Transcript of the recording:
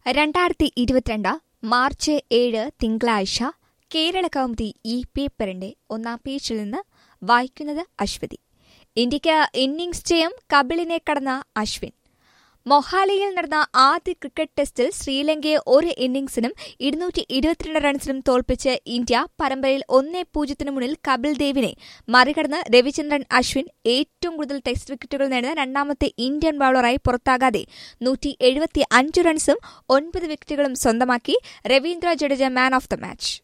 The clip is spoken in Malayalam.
രണ്ടായിരത്തി ഇരുപത്തിരണ്ട് മാർച്ച് ഏഴ് തിങ്കളാഴ്ച കേരള കൗമുദി ഈ പേപ്പറിന്റെ ഒന്നാം പേജിൽ നിന്ന് വായിക്കുന്നത് അശ്വതി ഇന്ത്യയ്ക്ക് ഇന്നിംഗ്സ് ജയം കപിളിനെ കടന്ന അശ്വിൻ മൊഹാലിയിൽ നടന്ന ആദ്യ ക്രിക്കറ്റ് ടെസ്റ്റിൽ ശ്രീലങ്കയെ ഒരു ഇന്നിംഗ്സിനും ഇരുന്നൂറ്റി ഇരുപത്തിരണ്ട് റൺസിനും തോൽപ്പിച്ച് ഇന്ത്യ പരമ്പരയിൽ ഒന്നേ പൂജ്യത്തിനു മുന്നിൽ കപിൽ ദേവിനെ മറികടന്ന് രവിചന്ദ്രൻ അശ്വിൻ ഏറ്റവും കൂടുതൽ ടെസ്റ്റ് വിക്കറ്റുകൾ നേടുന്ന രണ്ടാമത്തെ ഇന്ത്യൻ ബൌളറായി പുറത്താകാതെ നൂറ്റി എഴുപത്തി അഞ്ച് റൺസും ഒൻപത് വിക്കറ്റുകളും സ്വന്തമാക്കി Ravindra Jadeja man of the match